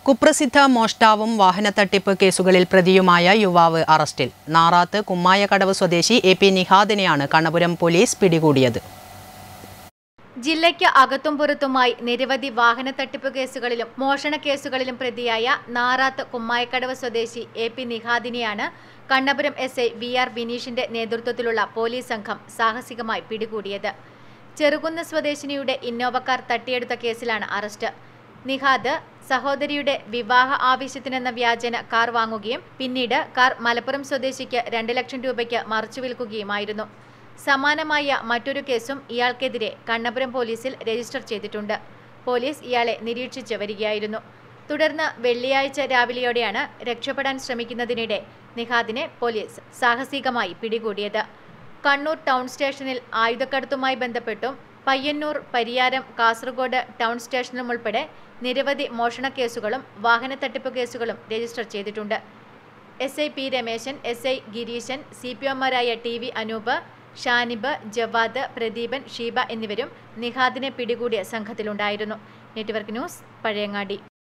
കുപ്രസിദ്ധ മോഷ്ടാവും വാഹനത്തട്ടിപ്പ് കേസുകളിൽ പ്രതിയുമായ യുവാവ് അറസ്റ്റിൽ നാറാത്ത് കുമ്മായക്കടവ് സ്വദേശി എ പി നിഹാദിനെയാണ് കണ്ണപുരം പോലീസ് പിടികൂടിയത് ജില്ലയ്ക്ക് അകത്തും പുറത്തുമായി നിരവധി വാഹന തട്ടിപ്പ് കേസുകളിലും മോഷണ കേസുകളിലും പ്രതിയായ നാറാത്ത് കുമ്മായക്കടവ് സ്വദേശി എ പി നിഹാദിനെയാണ് Kannapuram S I V R ബിനീഷിന്റെ നേതൃത്വത്തിലുള്ള പോലീസ് സംഘം സാഹസികമായി പിടികൂടിയത് ചെറുകുന്ന് സ്വദേശിനിയുടെ ഇന്നോവ കാർ തട്ടിയെടുത്ത കേസിലാണ് അറസ്റ്റ് നിഹാദ് സഹോദരിയുടെ വിവാഹ ആവശ്യത്തിനെന്ന വ്യാജന കാർ വാങ്ങുകയും പിന്നീട് കാർ മലപ്പുറം സ്വദേശിക്ക് രണ്ട് ലക്ഷം രൂപയ്ക്ക് മറിച്ചു വിൽക്കുകയുമായിരുന്നു സമാനമായ മറ്റൊരു കേസും ഇയാൾക്കെതിരെ കണ്ണപുരം പോലീസിൽ രജിസ്റ്റർ ചെയ്തിട്ടുണ്ട് പോലീസ് ഇയാളെ നിരീക്ഷിച്ച് വരികയായിരുന്നു തുടർന്ന് വെള്ളിയാഴ്ച രാവിലെയോടെയാണ് രക്ഷപ്പെടാൻ ശ്രമിക്കുന്നതിനിടെ നിഹാദിനെ പോലീസ് സാഹസികമായി പിടികൂടിയത് കണ്ണൂർ ടൗൺ സ്റ്റേഷനിൽ ആയുധക്കടത്തുമായി ബന്ധപ്പെട്ടും പയ്യന്നൂർ പരിയാരം കാസർഗോഡ് ടൗൺ സ്റ്റേഷനും ഉൾപ്പെടെ നിരവധി മോഷണ കേസുകളും വാഹന തട്ടിപ്പ് കേസുകളും രജിസ്റ്റർ ചെയ്തിട്ടുണ്ട് S I P Rameshan S I Gireeshan C P ഒമാരായ ടി വി അനൂപ് ഷാനിബ് ജവാദ് പ്രദീപൻ ഷീബ എന്നിവരും നിഹാദിനെ പിടികൂടിയ സംഘത്തിലുണ്ടായിരുന്നു നെറ്റ്വർക്ക് ന്യൂസ് പഴയങ്ങാടി